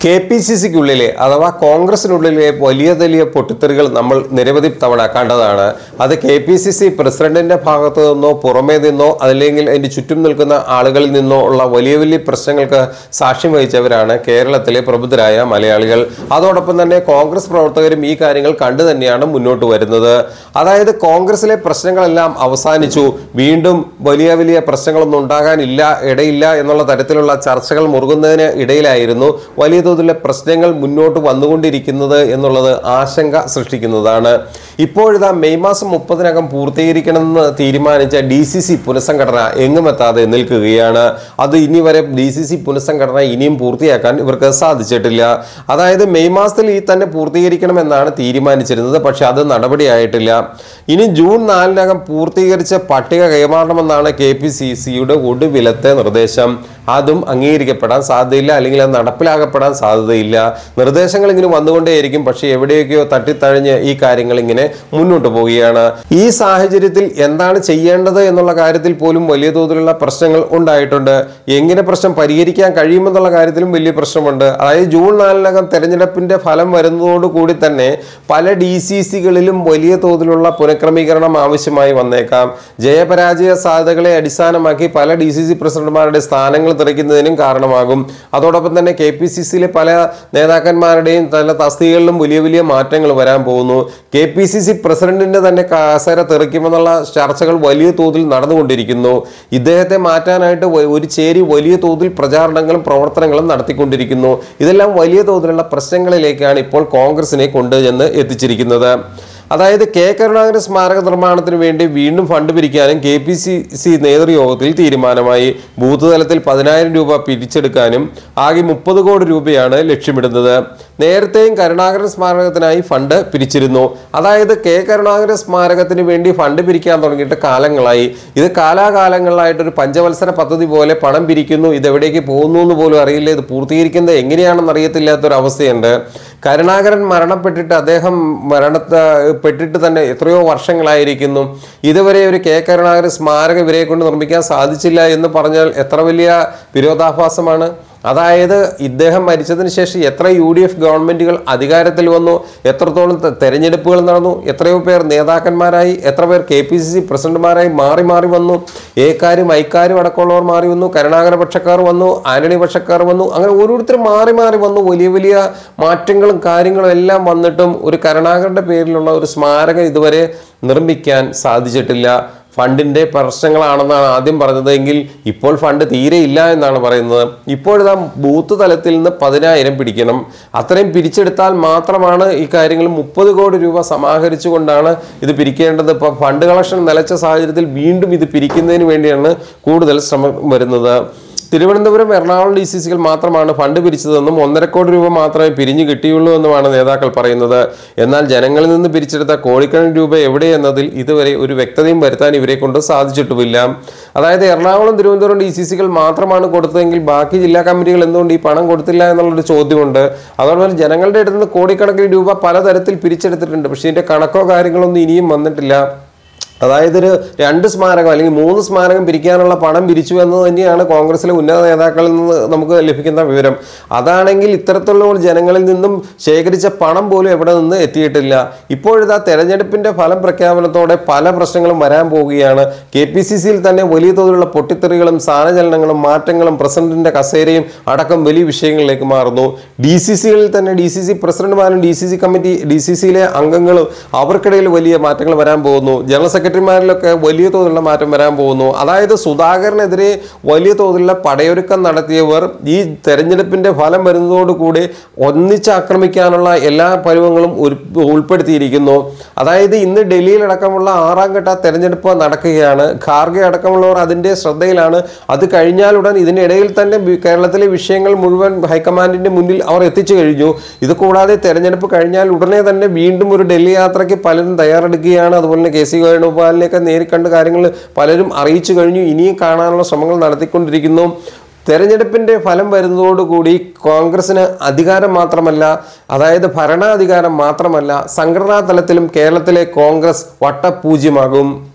K P C സിക്കുള്ളിലെ അഥവാ കോൺഗ്രസിനുള്ളിലെ വലിയ വലിയ പൊട്ടിത്തെറികൾ നമ്മൾ നിരവധി തവണ കണ്ടതാണ് അത് കെ പി സി സി പ്രസിഡന്റിന്റെ ഭാഗത്തു നിന്നോ പുറമേ നിന്നോ അല്ലെങ്കിൽ അതിന്റെ ചുറ്റും നിൽക്കുന്ന ആളുകളിൽ നിന്നോ ഉള്ള വലിയ വലിയ പ്രശ്നങ്ങൾക്ക് സാക്ഷ്യം വഹിച്ചവരാണ് കേരളത്തിലെ പ്രബുദ്ധരായ മലയാളികൾ അതോടൊപ്പം തന്നെ കോൺഗ്രസ് പ്രവർത്തകരും ഈ കാര്യങ്ങൾ കണ്ടു തന്നെയാണ് മുന്നോട്ട് വരുന്നത് അതായത് കോൺഗ്രസിലെ പ്രശ്നങ്ങളെല്ലാം അവസാനിച്ചു വീണ്ടും വലിയ വലിയ പ്രശ്നങ്ങളൊന്നും ഉണ്ടാകാനില്ല ഇടയില്ല എന്നുള്ള തരത്തിലുള്ള ചർച്ചകൾ മുറുകുന്നതിന് ഇടയിലായിരുന്നു വലിയ തോതിലുള്ള പ്രശ്നങ്ങൾ മുന്നോട്ട് വന്നുകൊണ്ടിരിക്കുന്നത് എന്നുള്ളത് ആശങ്ക സൃഷ്ടിക്കുന്നതാണ് ഇപ്പോഴിതാ മെയ് മാസം മുപ്പതിനകം പൂർത്തീകരിക്കണമെന്ന് തീരുമാനിച്ച ഡി സി സി പുനഃസംഘടന എങ്ങുമെത്താതെ നിൽക്കുകയാണ് അത് ഇനി വരെ ഡി സി സി പുനഃസംഘടന ഇനിയും പൂർത്തിയാക്കാൻ ഇവർക്ക് സാധിച്ചിട്ടില്ല അതായത് മെയ് മാസത്തിൽ ഈ തന്നെ പൂർത്തീകരിക്കണമെന്നാണ് തീരുമാനിച്ചിരുന്നത് പക്ഷെ അത് നടപടിയായിട്ടില്ല ഇനി ജൂൺ നാലിനകം പൂർത്തീകരിച്ച പട്ടിക കൈമാറണമെന്നാണ് കെ പി സി സിയുടെ ഒടുവിലത്തെ നിർദ്ദേശം അതും അംഗീകരിക്കപ്പെടാൻ സാധ്യതയില്ല അല്ലെങ്കിൽ അത് നടപ്പിലാക്കപ്പെടാൻ സാധ്യതയില്ല നിർദ്ദേശങ്ങൾ ഇങ്ങനെ വന്നുകൊണ്ടേയിരിക്കും പക്ഷേ എവിടെയൊക്കെയോ തട്ടിത്തഴിഞ്ഞ് ഈ കാര്യങ്ങൾ ഇങ്ങനെ മുന്നോട്ട് പോവുകയാണ് ഈ സാഹചര്യത്തിൽ എന്താണ് ചെയ്യേണ്ടത് എന്നുള്ള കാര്യത്തിൽ പോലും വലിയ തോതിലുള്ള പ്രശ്നങ്ങൾ ഉണ്ടായിട്ടുണ്ട് എങ്ങനെ പ്രശ്നം പരിഹരിക്കാൻ കഴിയുമെന്നുള്ള കാര്യത്തിലും വലിയ പ്രശ്നമുണ്ട് അതായത് ജൂൺ നാലിനകം തെരഞ്ഞെടുപ്പിന്റെ ഫലം വരുന്നതോടുകൂടി തന്നെ പല ഡി സി സികളിലും വലിയ തോതിലുള്ള പുനഃക്രമീകരണം ആവശ്യമായി വന്നേക്കാം ജയപരാജയ സാധ്യതകളെ അടിസ്ഥാനമാക്കി പല ഡി സി സി പ്രസിഡന്റുമാരുടെ സ്ഥാനങ്ങൾ തെറിക്കുന്നതിനും കാരണമാകും അതോടൊപ്പം തന്നെ കെ പി സി സിയിലെ പല നേതാക്കന്മാരുടെയും പല തസ്തികകളിലും വലിയ വലിയ മാറ്റങ്ങൾ വരാൻ പോകുന്നു കെ പി സി സി പ്രസിഡന്റിന്റെ തന്നെ കാസര തെറിക്കുമെന്നുള്ള ചർച്ചകൾ വലിയ തോതിൽ നടന്നുകൊണ്ടിരിക്കുന്നു ഇദ്ദേഹത്തെ മാറ്റാനായിട്ട് വ- ഒരു ചേരി വലിയ തോതിൽ പ്രചാരണങ്ങളും പ്രവർത്തനങ്ങളും നടത്തിക്കൊണ്ടിരിക്കുന്നു ഇതെല്ലാം വലിയ തോതിലുള്ള പ്രശ്നങ്ങളിലേക്കാണ് ഇപ്പോൾ കോൺഗ്രസിനെ കൊണ്ടുചെന്ന് എത്തിച്ചിരിക്കുന്നത് അതായത് കെ കരുണാകരൻ സ്മാരക നിർമ്മാണത്തിന് വേണ്ടി വീണ്ടും ഫണ്ട് പിരിക്കാനും കെ പി സി സി നേതൃയോഗത്തിൽ തീരുമാനമായി ബൂത്ത് തലത്തിൽ പതിനായിരം രൂപ പിരിച്ചെടുക്കാനും ആകെ മുപ്പത് കോടി രൂപയാണ് ലക്ഷ്യമിടുന്നത് നേരത്തെയും കരുണാകരൻ സ്മാരകത്തിനായി ഫണ്ട് പിരിച്ചിരുന്നു അതായത് കെ കരുണാകരൻ സ്മാരകത്തിന് വേണ്ടി ഫണ്ട് പിരിക്കാൻ തുടങ്ങിയിട്ട് കാലങ്ങളായി ഇത് കാലാകാലങ്ങളിലായിട്ട് ഒരു പഞ്ചവത്സര പദ്ധതി പോലെ പണം പിരിക്കുന്നു ഇത് എവിടേക്ക് പോകുന്നു എന്ന് പോലും അറിയില്ല ഇത് പൂർത്തീകരിക്കുന്നത് എങ്ങനെയാണെന്ന് അറിയത്തില്ലാത്തൊരവസ്ഥയുണ്ട് കരുണാകരൻ മരണപ്പെട്ടിട്ട് അദ്ദേഹം മരണത്തെ പെട്ടിട്ട് തന്നെ എത്രയോ വർഷങ്ങളായിരിക്കുന്നു ഇതുവരെ ഒരു കെ കരുണാകരൻ സ്മാരകം ഇവരെ കൊണ്ട് നിർമ്മിക്കാൻ സാധിച്ചില്ല എന്ന് പറഞ്ഞാൽ എത്ര വലിയ വിരോധാഭാസമാണ് അതായത് ഇദ്ദേഹം മരിച്ചതിന് ശേഷം എത്ര യു ഡി എഫ് ഗവൺമെന്റുകൾ അധികാരത്തിൽ വന്നു എത്രത്തോളം തെ- തെരഞ്ഞെടുപ്പുകൾ നടന്നു എത്രയോ പേർ നേതാക്കന്മാരായി എത്ര പേർ കെ പി സി സി പ്രസിഡന്റുമാരായി മാറി മാറി വന്നു ഏക്കാരും ഐക്കാരും അടക്കമുള്ളവർ മാറി വന്നു കരുണാകര പക്ഷക്കാർ വന്നു ആന്റണി പക്ഷക്കാർ വന്നു അങ്ങനെ ഓരോരുത്തരും മാറി മാറി വന്നു വലിയ വലിയ മാറ്റങ്ങളും കാര്യങ്ങളും എല്ലാം വന്നിട്ടും ഒരു കരുണാകരന്റെ പേരിലുള്ള ഒരു സ്മാരകം ഇതുവരെ നിർമ്മിക്കാൻ സാധിച്ചിട്ടില്ല ഫണ്ടിന്റെ പ്രശ്നങ്ങളാണെന്നാണ് ആദ്യം പറഞ്ഞത് എങ്കിൽ ഇപ്പോൾ ഫണ്ട് തീരെ ഇല്ല എന്നാണ് പറയുന്നത് ഇപ്പോഴിതാ ബൂത്ത് തലത്തിൽ നിന്ന് പതിനായിരം പിടിക്കണം അത്രയും പിരിച്ചെടുത്താൽ മാത്രമാണ് ഈ കാര്യങ്ങൾ മുപ്പത് കോടി രൂപ സമാഹരിച്ചുകൊണ്ടാണ് ഇത് പിരിക്കേണ്ടത് ഇപ്പോൾ ഫണ്ട് കളക്ഷൻ നിലച്ച സാഹചര്യത്തിൽ വീണ്ടും ഇത് പിരിക്കുന്നതിന് വേണ്ടിയാണ് കൂടുതൽ ശ്രമം വരുന്നത് തിരുവനന്തപുരം എറണാകുളം ഡി സി സികൾ മാത്രമാണ് ഫണ്ട് പിരിച്ചതെന്നും ഒന്നര കോടി രൂപ മാത്രമേ പിരിഞ്ഞു കിട്ടിയുള്ളൂ എന്നുമാണ് നേതാക്കൾ പറയുന്നത് എന്നാൽ ജനങ്ങളിൽ നിന്ന് പിരിച്ചെടുത്ത കോടിക്കണക്കിന് രൂപ എവിടെയെന്നതിൽ ഇതുവരെ ഒരു വ്യക്തതയും വരുത്താൻ ഇവരെ കൊണ്ട് സാധിച്ചിട്ടുമില്ല അതായത് എറണാകുളം തിരുവനന്തപുരം ഡി സി സികൾ മാത്രമാണ് കൊടുത്തതെങ്കിൽ ബാക്കി ജില്ലാ കമ്മിറ്റികൾ എന്തുകൊണ്ട് ഈ പണം കൊടുത്തില്ല എന്നുള്ളൊരു ചോദ്യമുണ്ട് അതുപോലെ ജനങ്ങളുടെ അടുത്ത് നിന്ന് കോടിക്കണക്കിന് രൂപ പലതരത്തിൽ പിരിച്ചെടുത്തിട്ടുണ്ട് പക്ഷേ ഇതിന്റെ കണക്കോ കാര്യങ്ങളൊന്നും ഇനിയും വന്നിട്ടില്ല അതായത് ഒരു രണ്ട് സ്മാരകം അല്ലെങ്കിൽ മൂന്ന് സ്മാരകം പിരിക്കാനുള്ള പണം പിരിച്ചു എന്നത് തന്നെയാണ് കോൺഗ്രസിലെ ഉന്നത നേതാക്കളിൽ നിന്ന് നമുക്ക് ലഭിക്കുന്ന വിവരം അതാണെങ്കിൽ ഇത്തരത്തിലുള്ള ജനങ്ങളിൽ നിന്നും ശേഖരിച്ച പണം പോലും എവിടെ നിന്ന് എത്തിയിട്ടില്ല ഇപ്പോഴിതാ തെരഞ്ഞെടുപ്പിന്റെ ഫലം പ്രഖ്യാപനത്തോടെ പല പ്രശ്നങ്ങളും വരാൻ പോവുകയാണ് കെ പി സി സിയിൽ തന്നെ വലിയ തോതിലുള്ള പൊട്ടിത്തെറികളും സ്ഥാനചലനങ്ങളും മാറ്റങ്ങളും പ്രസിഡന്റിന്റെ കസേരയും അടക്കം വലിയ വിഷയങ്ങളിലേക്ക് മാറുന്നു ഡി സി സികളിൽ തന്നെ ഡി സി സി പ്രസിഡന്റുമാരും D C C committee D C സിയിലെ അംഗങ്ങളും അവർക്കിടയിൽ വലിയ മാറ്റങ്ങൾ വരാൻ പോകുന്നു ജനറൽ സെക്രട്ടറിമാരിലൊക്കെ വലിയ തോതിലുള്ള മാറ്റം വരാൻ പോകുന്നു അതായത് സുധാകരനെതിരെ വലിയ തോതിലുള്ള പടയൊരുക്കം നടത്തിയവർ ഈ തെരഞ്ഞെടുപ്പിന്റെ ഫലം വരുന്നതോടുകൂടി ഒന്നിച്ച് ആക്രമിക്കാനുള്ള എല്ലാ പരുവങ്ങളും ഒരു- ഉൾപ്പെടുത്തിയിരിക്കുന്നു അതായത് ഇന്ന് ഡൽഹിയിലടക്കമുള്ള ആറാം ഘട്ട തെരഞ്ഞെടുപ്പ് നടക്കുകയാണ് ഖാർഗെ അടക്കമുള്ളവർ അതിന്റെ ശ്രദ്ധയിലാണ് അത് കഴിഞ്ഞാലുടൻ ഇതിനിടയിൽ തന്നെ ബി- കേരളത്തിലെ വിഷയങ്ങൾ മുഴുവൻ ഹൈക്കമാൻഡിന്റെ മുന്നിൽ അവർ എത്തിച്ചു കഴിഞ്ഞു ഇത് കൂടാതെ തെരഞ്ഞെടുപ്പ് കഴിഞ്ഞാൽ ഉടനെ തന്നെ വീണ്ടും ഒരു ഡൽഹി യാത്രയ്ക്ക് പലരും തയ്യാറെടുക്കുകയാണ് അതുപോലെ തന്നെ കെ സി വേണുഗോപാലിനെയൊക്കെ നേരിക്കണ്ട് കാര്യങ്ങൾ പലരും അറിയിച്ചു കഴിഞ്ഞു ഇനിയും കാണാനുള്ള ശ്രമങ്ങൾ നടത്തിക്കൊണ്ടിരിക്കുന്നു തെരഞ്ഞെടുപ്പിന്റെ ഫലം വരുന്നതോടുകൂടി കോൺഗ്രസിന് അധികാരം മാത്രമല്ല അതായത് ഭരണാധികാരം മാത്രമല്ല സംഘടനാ തലത്തിലും കേരളത്തിലെ കോൺഗ്രസ് വട്ടപൂജ്യമാകും